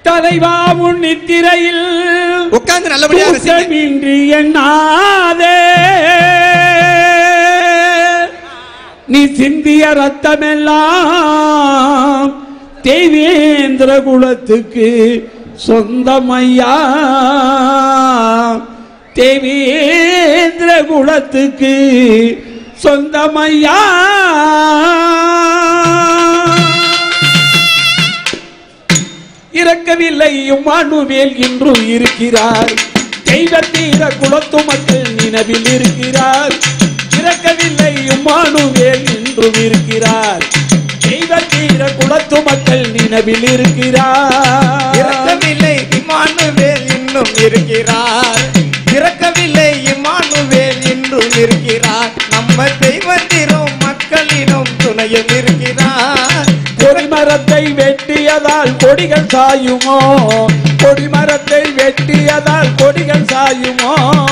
தலைவா உன் நித்திரையில் உட்கார்ந்து நல்லபடியாக செய்யுங்க. தூக்கமின்றி எண்ணாதே நீ சிந்திய ரத்தமெல்லாம் தேவேந்திர குலத்துக்கு சொந்தமையா தேவேந்திர குலத்துக்கு சொந்தமையா இறக்கவில்லை இம்மானுவேல் இன்றும் இருக்கிறார் தெய்வ தீர குலத்து மக்கள் நினைவில் இருக்கிறார் இறக்கவில்லை இம்மானுவேல் இன்றும் இருக்கிறார் தெய்வ தீர குலத்து மக்கள் நினைவில் இருக்கிறார் இறக்கவில்லை இமானுவேல் இன்னும் இருக்கிறார் இறக்கவில்லை இமானுவேல் இன்னும் இருக்கிறார் நம்ம தெய்வத்திலும் மக்களிடம் துணையும் இருக்கிறார் கொடிமரத்தை வெட்டியதால் கொடிகள் சாயுமோ கொடிமரத்தை வெட்டியதால் கொடிகள் சாயுமோ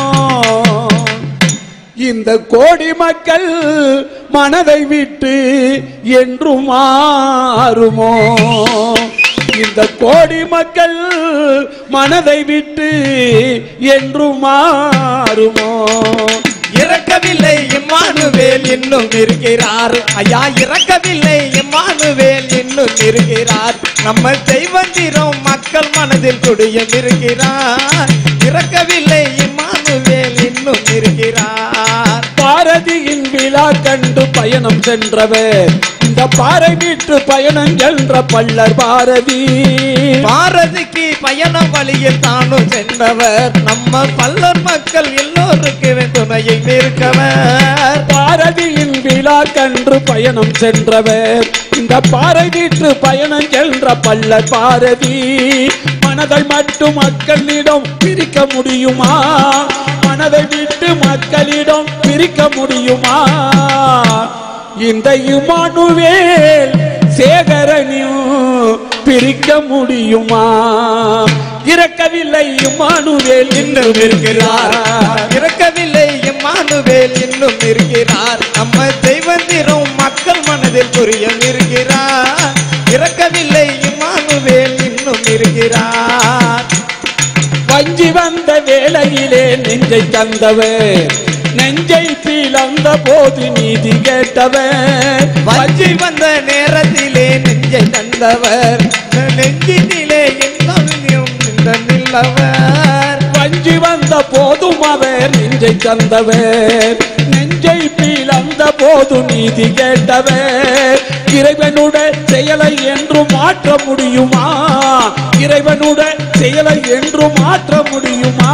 இந்த கோடி மக்கள் மனதை விட்டு என்றும் மாறுமோ இந்த கோடி மக்கள் மனதை விட்டு என்றும் மாறுமோ இறக்கவில்லை இம்மானுவேல் இன்னும் இருக்கிறார் ஐயா இறக்கவில்லை இம்மானுவேல் இன்னும் இருக்கிறார் நம்ம தெய்வந்திரம் மக்கள் மனதில் குடியும் இருக்கிறார் இறக்கவில்லை இம்மானுவேல் இன்னும் இருக்கிறார் பாரதியின் விழா கண்டு பயணம் சென்றவர் இந்த பாறை மீட்டு பயணம் சென்ற பள்ளர் பாரதி பாரதிக்கு பயணம் வழியில் தானும் சென்றவர் நம்ம பல்லர் மக்கள் எல்லோருக்கு துணையை நிற்கவர் பாரதியின் விழா கன்று பயணம் சென்றவர் இந்த பாறை வீட்டு பயணம் சென்ற பள்ளர் பாரதி மனதை மட்டும் மக்களிடம் பிரிக்க முடியுமா மனதை விட்டு மக்களிடம் பிரிக்க முடியுமா இந்த இமானுவேல் சேகரனையும் பிரிக்க முடியுமா இறக்கவில்லை இமானுவேல் இன்னும் இருக்கிறார் இறக்கவில்லை இம்மானுவேல் இன்னும் இருக்கிறார் நம்ம தெய்வந்திரம் மக்கள் மனதில் புரியும் இருக்கிறார் இறக்கவில்லை இம்மானுவேல் இன்னும் இருக்கிறார் வஞ்சி வந்த வேளையிலே நெஞ்சை தந்தவர் நெஞ்சை பிளந்த போது நீதி கேட்டவர் வஞ்சி வந்த நேரத்திலே நெஞ்சை தந்தவர் நெஞ்சினிலே எந்தவியும் நின்றவர் வஞ்சி வந்த போதும் அவர் நெஞ்சை தந்தவர் நெஞ்சை பிளந்த போது நீதி கேட்டவர் இறைவனுடைய செயலை என்று மாற்ற முடியுமா இறைவனுடைய செயலை என்று மாற்ற முடியுமா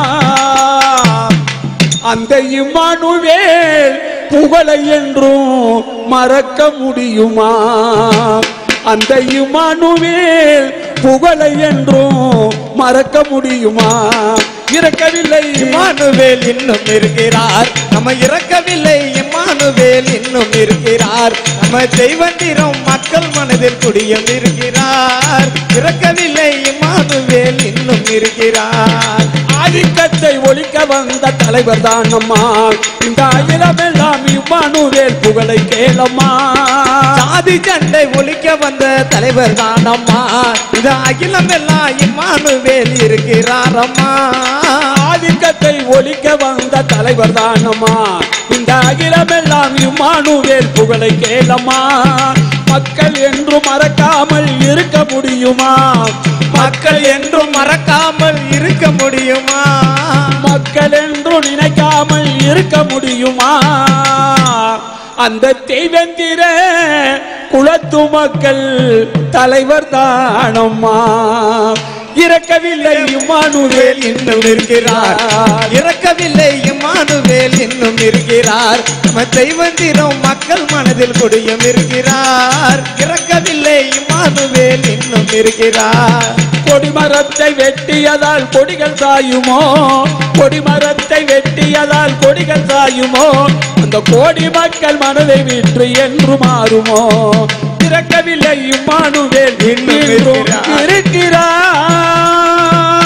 அந்த இம்மானுவேல் புகழை என்றும் மறக்க முடியுமா அந்த இம்மானுவேல் புகழை என்றும் மறக்க முடியுமா இறக்கவில்லை இம்மானுவேல் இன்னும் இருக்கிறார் நம்ம இறக்கவில்லை இம்மானுவேல் இன்னும் இருக்கிறார் நம்ம தெய்வந்திரம் மக்கள் மனதில் குடியும் இருக்கிறார் இறக்கவில்லை இம்மானுவேல் இன்னும் இருக்கிறார் ஆதிக்கத்தை ஒழிக்க வந்த தலைவர் தான் அம்மா இந்த அகிலமெல்லாம் இம்மானுவேல் புகழை கேளம்மா சாதி சண்டை ஒழிக்க வந்த தலைவர் தானம்மா இது அகிலம் எல்லாம் இம்மானுவேல் இருக்கிறார் அம்மா ஆதிக்கத்தை ஒழிக்க வந்த தலைவர் தானம்மா இந்த அகிலமெல்லாம் இம்மானுவேல் புகழை கேளம்மா மக்கள் என்றும் மறக்காமல் இருக்க முடியுமா மக்கள் என்றும் மறக்காமல் இருக்க முடியுமா மக்கள் என்றும் நினைக்காமல் இருக்க முடியுமா அந்த தெய்வந்திர குலத்து மக்கள் தலைவர் தானம்மா இறக்கவில்லை இம்மானுவேல் இன்னும் இருக்கிறார் இறக்கவில்லை இம்மானுவேல் இன்னும் இருக்கிறார் நம்ம தெய்வந்திரம் மக்கள் மனதில் குடியும் இருக்கிறார் இறக்கவில்லை இம்மானுவேல் இன்னும் இருக்கிறார் கொடிமரத்தை வெட்டியதால் கொடிகள் சாயுமோ கொடிமரத்தை வெட்டியதால் கொடிகள் சாயுமோ அந்த கோடி மக்கள் மனதை விற்று என்று மாறுமோ இறக்கவில்லை இம்மானுவேல் இன்னும் இன்னும் இருக்கிறார். இருக்கிறார்